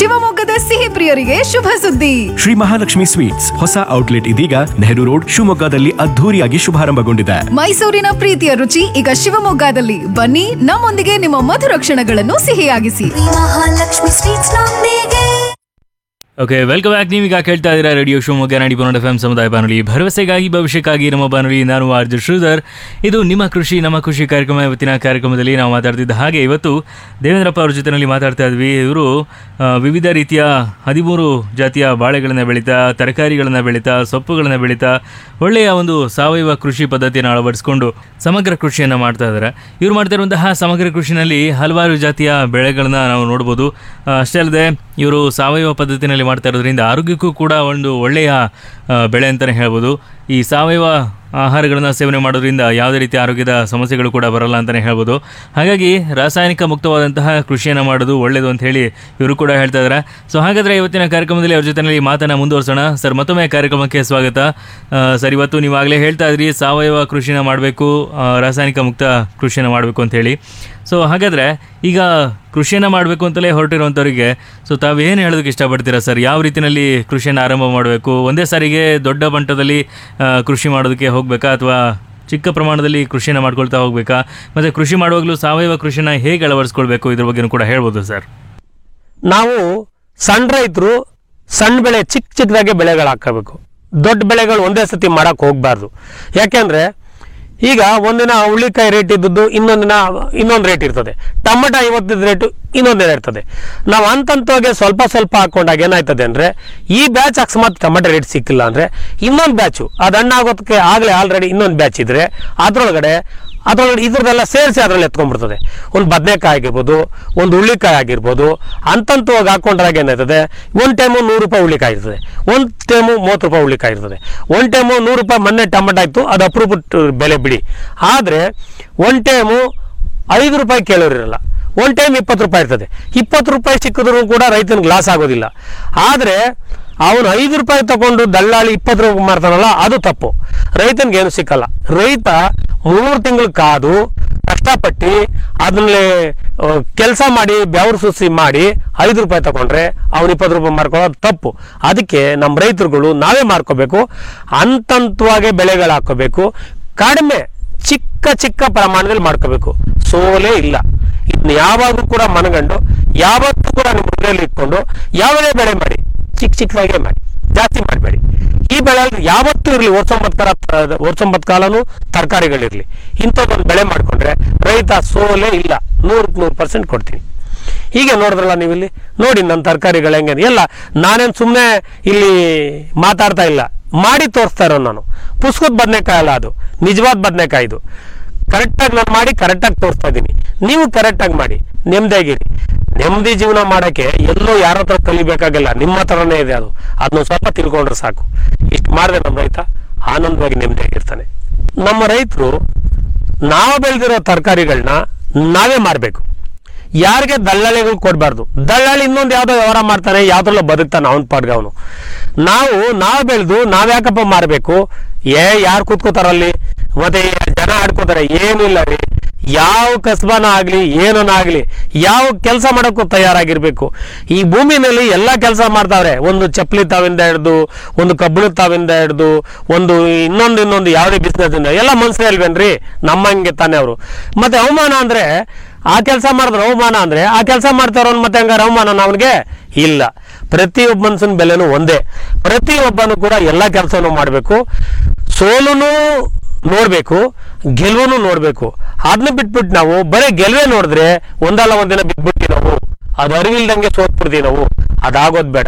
ಶಿವಮೊಗ್ಗದ ಸಿಹಿ ಪ್ರಿಯರಿಗೆ ಶುಭ ಸುದ್ದಿ ಶ್ರೀ ಮಹಾಲಕ್ಷ್ಮಿ ಸ್ವೀಟ್ಸ್ ಹೊಸ ಔಟ್ಲೆಟ್ ಇದೀಗ ನೆಹರು ರೋಡ್ ಶಿವಮೊಗ್ಗದಲ್ಲಿ ಅದ್ಧೂರಿಯಾಗಿ ಶುಭಾರಂಭಗೊಂಡಿದೆ ಮೈಸೂರಿನ ಪ್ರೀತಿಯ ರುಚಿ ಈಗ ಶಿವಮೊಗ್ಗದಲ್ಲಿ ಬನ್ನಿ ನಮ್ಮೊಂದಿಗೆ ನಿಮ್ಮ ಮಧುರ ಕ್ಷಣಗಳನ್ನು ಸಿಹಿಯಾಗಿಸಿ ಮಹಾಲಕ್ಷ್ಮಿ ಸ್ವೀಟ್ಸ್ ನೊಂದಿಗೆ ಓಕೆ ವೆಲ್ಕಮ್ ಬ್ಯಾಕ್ ನೀವೀಗ ಕೇಳ್ತಾ ಇದ್ದೀರಾ ರೇಡಿಯೋ ಶಿವಮೊಗ್ಗ ನಾಡಿ ಪನ್ನಡ ಎಫ್ ಎಂ ಸಮುದಾಯ ಬಾನುಲಿ ಭರವಸೆಗಾಗಿ ಭವಿಷ್ಯಕ್ಕಾಗಿ ನಮ್ಮ ಬಾನುಲಿ ನಾನು ಆರ್ಜ್ ಶ್ರೀಧರ್ ಇದು ನಿಮ್ಮ ಕೃಷಿ ನಮ್ಮ ಕೃಷಿ ಕಾರ್ಯಕ್ರಮ ಇವತ್ತಿನ ಕಾರ್ಯಕ್ರಮದಲ್ಲಿ ನಾವು ಮಾತಾಡ್ತಿದ್ದ ಹಾಗೆ ಇವತ್ತು ದೇವೇಂದ್ರಪ್ಪ ಅವ್ರ ಜೊತೆನಲ್ಲಿ ಮಾತಾಡ್ತಾ ಇದ್ವಿ ಇವರು ಆ, ವಿವಿಧ ರೀತಿಯ ಹದಿಮೂರು ಜಾತಿಯ ಬಾಳೆಗಳನ್ನು ಬೆಳೀತಾ ತರಕಾರಿಗಳನ್ನು ಬೆಳೀತಾ ಸೊಪ್ಪುಗಳನ್ನು ಬೆಳೀತಾ ಒಳ್ಳೆಯ ಒಂದು ಸಾವಯವ ಕೃಷಿ ಪದ್ಧತಿಯನ್ನು ಅಳವಡಿಸಿಕೊಂಡು ಸಮಗ್ರ ಕೃಷಿಯನ್ನು ಮಾಡ್ತಾ ಇದ್ದಾರೆ ಇವರು ಮಾಡ್ತಾ ಇರುವಂತಹ ಸಮಗ್ರ ಕೃಷಿನಲ್ಲಿ ಹಲವಾರು ಜಾತಿಯ ಬೆಳೆಗಳನ್ನ ನಾವು ನೋಡ್ಬೋದು ಆ, ಅಷ್ಟೇ ಅಲ್ಲದೆ ಇವರು ಸಾವಯವ ಪದ್ಧತಿನಲ್ಲಿ ಮಾಡ್ತಾ ಇರೋದ್ರಿಂದ ಆರೋಗ್ಯಕ್ಕೂ ಕೂಡ ಒಂದು ಒಳ್ಳೆಯ ಆ, ಬೆಳೆ ಅಂತಲೇ ಹೇಳ್ಬೋದು ಈ ಸಾವಯವ ಆಹಾರಗಳನ್ನು ಸೇವನೆ ಮಾಡೋದ್ರಿಂದ ಯಾವುದೇ ರೀತಿಯ ಆರೋಗ್ಯದ ಸಮಸ್ಯೆಗಳು ಕೂಡ ಬರಲ್ಲ ಅಂತಲೇ ಹೇಳ್ಬೋದು ಹಾಗಾಗಿ ರಾಸಾಯನಿಕ ಮುಕ್ತವಾದಂತಹ ಕೃಷಿಯನ್ನು ಮಾಡೋದು ಒಳ್ಳೆಯದು ಅಂತ ಹೇಳಿ ಇವರು ಕೂಡ ಹೇಳ್ತಾ ಇದ್ದಾರೆ ಸೊ ಹಾಗಾದರೆ ಇವತ್ತಿನ ಕಾರ್ಯಕ್ರಮದಲ್ಲಿ ಅವ್ರ ಜೊತೆಯಲ್ಲಿ ಮಾತನ್ನು ಮುಂದುವರ್ಸೋಣ ಸರ್ ಮತ್ತೊಮ್ಮೆ ಕಾರ್ಯಕ್ರಮಕ್ಕೆ ಸ್ವಾಗತ ಆ, ಸರ್ ಇವತ್ತು ನೀವಾಗಲೇ ಹೇಳ್ತಾ ಇದ್ರಿ ಸಾವಯವ ಕೃಷಿನ ಮಾಡಬೇಕು ರಾಸಾಯನಿಕ ಮುಕ್ತ ಕೃಷಿನ ಮಾಡಬೇಕು ಅಂತ ಹೇಳಿ ಸೊ ಹಾಗಾದರೆ ಈಗ ಕೃಷಿಯನ್ನು ಮಾಡಬೇಕು ಅಂತಲೇ ಹೊರಟಿರುವಂಥವ್ರಿಗೆ ಸೊ ತಾವು ಏನು ಹೇಳೋದಕ್ಕೆ ಇಷ್ಟಪಡ್ತೀರಾ ಸರ್ ಯಾವ ರೀತಿಯಲ್ಲಿ ಕೃಷಿಯನ್ನು ಆರಂಭ ಮಾಡಬೇಕು ಒಂದೇ ಸಾರಿಗೆ ದೊಡ್ಡ ಮಟ್ಟದಲ್ಲಿ ಆ, ಕೃಷಿ ಮಾಡೋದಕ್ಕೆ ಹೋಗಬೇಕಾ ಅಥವಾ ಚಿಕ್ಕ ಪ್ರಮಾಣದಲ್ಲಿ ಕೃಷಿಯನ್ನು ಮಾಡ್ಕೊಳ್ತಾ ಹೋಗಬೇಕಾ ಮತ್ತು ಕೃಷಿ ಮಾಡುವಾಗಲೂ ಸಾವಯವ ಕೃಷಿನ ಹೇಗೆ ಅಳವಡಿಸ್ಕೊಳ್ಬೇಕು ಇದ್ರ ಬಗ್ಗೆನೂ ಕೂಡ ಹೇಳ್ಬೋದು ಸರ್ ನಾವು ಸಣ್ಣ ರೈತರು ಸಣ್ಣ ಬೆಳೆ ಚಿಕ್ಕ ಚಿಕ್ಕದಾಗೆ ಬೆಳೆಗಳು ಹಾಕಬೇಕು ದೊಡ್ಡ ಬೆಳೆಗಳು ಒಂದೇ ಸತಿ ಮಾಡಕ್ಕೆ ಹೋಗಬಾರ್ದು ಯಾಕೆಂದ್ರೆ ಈಗ ಒಂದಿನ ಹುಳ್ಳಿಕಾಯಿ ರೇಟ್ ಇದ್ದದ್ದು ಇನ್ನೊಂದಿನ ಇನ್ನೊಂದು ರೇಟ್ ಇರ್ತದೆ ಟೊಮೆಟ ಇವತ್ತಿದ ರೇಟು ಇನ್ನೊಂದಿನ ಇರ್ತದೆ ನಾವು ಹಂತವಾಗಿ ಸ್ವಲ್ಪ ಸ್ವಲ್ಪ ಹಾಕೊಂಡಾಗ ಏನಾಯ್ತದೆ ಅಂದರೆ ಈ ಬ್ಯಾಚ್ ಅಕಸ್ಮಾತ್ ಟೊಮೆಟೊ ರೇಟ್ ಸಿಕ್ಕಿಲ್ಲ ಅಂದರೆ ಇನ್ನೊಂದು ಬ್ಯಾಚು ಅದು ಹಣ್ಣಾಗೋದಕ್ಕೆ ಆಗಲೇ ಆಲ್ರೆಡಿ ಇನ್ನೊಂದು ಬ್ಯಾಚ್ ಇದ್ದರೆ ಅದರೊಳಗಡೆ ಅದರೊಳಗಡೆ ಇದ್ರದ್ದೆಲ್ಲ ಸೇರಿಸಿ ಅದರಲ್ಲಿ ಎತ್ಕೊಂಡ್ಬಿಡ್ತದೆ ಒಂದು ಬದನೆಕಾಯಿ ಆಗಿರ್ಬೋದು ಒಂದು ಹುಳ್ಳಿಕಾಯಿ ಆಗಿರ್ಬೋದು ಅಂತಂತವಾಗಿ ಹಾಕೊಂಡ್ರಾಗ ಏನಾಯ್ತದೆ ಒಂದು ಟೈಮು ನೂರು ರೂಪಾಯಿ ಹುಳ್ಳಿಕಾಯಿ ಇರ್ತದೆ ಒಂದು ಟೈಮು ಮೂವತ್ತು ರೂಪಾಯಿ ಹುಳ್ಳಿಕಾಯಿ ಇರ್ತದೆ ಒಂದು ಟೈಮು ನೂರು ರೂಪಾಯಿ ಮೊನ್ನೆ ಟೊಮೆಟೊ ಆಯಿತು ಅದು ಅಪರೂಪದ ಬೆಲೆ ಬಿಡಿ ಆದರೆ ಒಂದು ಟೈಮು ಐದು ರೂಪಾಯಿ ಕೇಳೋರಿರಲ್ಲ ಒಂದು ಟೈಮ್ ಇಪ್ಪತ್ತು ರೂಪಾಯಿ ಇರ್ತದೆ ಇಪ್ಪತ್ತು ರೂಪಾಯಿ ಸಿಕ್ಕಿದ್ರು ಕೂಡ ರೈತನಿಗೆ ಲಾಸ್ ಆಗೋದಿಲ್ಲ ಆದರೆ ಅವನು ಐದು ರೂಪಾಯಿ ತಗೊಂಡು ದಲ್ಲಾಳಿ ಇಪ್ಪತ್ತು ರೂಪಾಯಿ ಮಾರ್ತಾನಲ್ಲ ಅದು ತಪ್ಪು ರೈತನಿಗೆ ಏನು ಸಿಕ್ಕಲ್ಲ ರೈತ ಮೂರು ತಿಂಗಳು ಕಾದು ಕಷ್ಟಪಟ್ಟು ಅದನ್ನೇ ಕೆಲಸ ಮಾಡಿ ಬೆವರು ಸುಸಿ ಮಾಡಿ ಐದು ರೂಪಾಯಿ ತಗೊಂಡ್ರೆ ಅವ್ನು ಇಪ್ಪತ್ತು ರೂಪಾಯಿ ಮಾರ್ಕೊಳ್ಳೋದು ತಪ್ಪು ಅದಕ್ಕೆ ನಮ್ಮ ರೈತರುಗಳು ನಾವೇ ಮಾರ್ಕೋಬೇಕು ಹಂತಂತವಾಗೆ ಬೆಳೆಗಳು ಹಾಕೋಬೇಕು ಕಡಿಮೆ ಚಿಕ್ಕ ಚಿಕ್ಕ ಪ್ರಮಾಣದಲ್ಲಿ ಮಾಡ್ಕೋಬೇಕು ಸೋಲೇ ಇಲ್ಲ ಇದನ್ನ ಯಾವಾಗಲೂ ಕೂಡ ಮನಗಂಡು ಯಾವತ್ತೂ ಕೂಡ ನಿಮ್ಮ ಹೃದಯದಲ್ಲಿ ಇಟ್ಕೊಂಡು ಯಾವುದೇ ಬೆಳೆ ಮಾಡಿ ಚಿಕ್ಕ ಚಿಕ್ಕದಾಗೆ ಮಾಡಿ ಜಾಸ್ತಿ ಮಾಡಬೇಡಿ ಈ ಬೆಳೆ ಯಾವತ್ತೂ ಇರಲಿ ವರ್ಷೊಂಬತ್ತು ಕಾಲ ವರ್ಷೊಂಬತ್ತು ಕಾಲನೂ ತರಕಾರಿಗಳಿರಲಿ ಇಂಥದ್ದೊಂದು ಬೆಳೆ ಮಾಡಿಕೊಂಡ್ರೆ ರೈತ ಸೋಲೇ ಇಲ್ಲ ನೂರಕ್ಕೆ ನೂರು ಪರ್ಸೆಂಟ್ ಕೊಡ್ತೀನಿ ಹೀಗೆ ನೋಡಿದ್ರಲ್ಲ ನೀವು ಇಲ್ಲಿ ನೋಡಿ ನನ್ನ ತರಕಾರಿಗಳು ಹೆಂಗೆ ಎಲ್ಲ ನಾನೇನು ಸುಮ್ಮನೆ ಇಲ್ಲಿ ಮಾತಾಡ್ತಾ ಇಲ್ಲ ಮಾಡಿ ತೋರಿಸ್ತಾ ಇರೋ ನಾನು ಪುಸ್ತಕದ ಬದನೆಕಾಯಿ ಅಲ್ಲ ಅದು ನಿಜವಾದ ಬದನೆಕಾಯಿ ಇದು ಕರೆಕ್ಟಾಗಿ ನಾನು ಮಾಡಿ ಕರೆಕ್ಟಾಗಿ ತೋರಿಸ್ತಾ ಇದ್ದೀನಿ ನೀವು ಕರೆಕ್ಟಾಗಿ ಮಾಡಿ ನೆಮ್ಮದಿಯಾಗಿರಿ ನೆಮ್ಮದಿ ಜೀವನ ಮಾಡೋಕ್ಕೆ ಎಲ್ಲೋ ಯಾರ ಹತ್ರ ಕಲಿಬೇಕಾಗಿಲ್ಲ ನಿಮ್ಮ ಹತ್ರನೇ ಇದೆ ಅದು ಅದನ್ನ ಸ್ವಲ್ಪ ತಿಳ್ಕೊಂಡ್ರೆ ಸಾಕು ಇಷ್ಟು ಮಾಡಿದ್ರೆ ನಮ್ಮ ರೈತ ಆನಂದವಾಗಿ ನೆಮ್ಮದಿಯಾಗಿರ್ತಾನೆ ನಮ್ಮ ರೈತರು ನಾವು ಬೆಳೆದಿರೋ ತರಕಾರಿಗಳನ್ನ ನಾವೇ ಮಾರಬೇಕು ಯಾರಿಗೆ ದಲ್ಲಾಳಿಗಳು ಕೊಡಬಾರ್ದು ದಲ್ಲಾಳಿ ಇನ್ನೊಂದು ಯಾವುದೋ ವ್ಯವಹಾರ ಮಾಡ್ತಾನೆ ಯಾವ್ದ್ರಲ್ಲೋ ಬದುಕ್ತಾನೆ ಅವನ ಪಾಡ್ಗೆ ಅವನು ನಾವು ನಾವು ಬೆಳೆದು ನಾವ್ಯಾಕಪ್ಪ ಮಾರಬೇಕು ಏ ಯಾರು ಕೂತ್ಕೋತಾರಲ್ಲಿ ಮತ್ತೆ ಜನ ಆಡ್ಕೋತಾರೆ ಏನೂ ಇಲ್ಲ ರೀ ಯಾವ ಕಸಬನ ಆಗಲಿ ಏನನ ಆಗಲಿ ಯಾವ ಕೆಲಸ ಮಾಡೋಕ್ಕೂ ತಯಾರಾಗಿರ್ಬೇಕು ಈ ಭೂಮಿನಲ್ಲಿ ಎಲ್ಲ ಕೆಲಸ ಮಾಡ್ತಾವ್ರೆ ಒಂದು ಚಪ್ಪಲಿ ತಾವಿಂದ ಹಿಡ್ದು ಒಂದು ಕಬ್ಬಿಣದ ತಾವಿಂದ ಹಿಡ್ದು ಒಂದು ಇನ್ನೊಂದು ಇನ್ನೊಂದು ಯಾವುದೇ ಬಿಸ್ನೆಸ್ ಇಂದ ಎಲ್ಲ ಮನುಷ್ಯರೇ ಅಲ್ವೇನ್ರಿ ನಮ್ಮಂಗೆ ತಾನೇ ಅವರು ಮತ್ತೆ ಅವಮಾನ ಅಂದ್ರೆ ಆ ಕೆಲಸ ಮಾಡಿದ್ರೆ ಅವಮಾನ ಅಂದ್ರೆ ಆ ಕೆಲಸ ಮಾಡ್ತಾರೋನ್ ಮತ್ತೆ ಹಂಗಾರೆ ಅವಮಾನ ಅವನಿಗೆ ಇಲ್ಲ ಪ್ರತಿಯೊಬ್ಬ ಮನುಷ್ಯನ ಬೆಲೆನೂ ಒಂದೇ ಪ್ರತಿಯೊಬ್ಬನು ಕೂಡ ಎಲ್ಲ ಕೆಲಸನೂ ಮಾಡಬೇಕು ಸೋಲುನು ನೋಡ್ಬೇಕು ಗೆಲುವನ್ನು ನೋಡ್ಬೇಕು ಅದನ್ನ ಬಿಟ್ಬಿಟ್ಟು ನಾವು ಬರೀ ಗೆಲುವೇ ನೋಡಿದ್ರೆ ಒಂದಲ್ಲ ಒಂದಿನ ಬಿಟ್ಬಿಡ್ತೀವಿ ನಾವು ಅದು ಅರಿವಿಲ್ದಂಗೆ ಸೋತ್ಬಿಡ್ತೀವಿ ನಾವು ಅದಾಗೋದು ಬೇಡ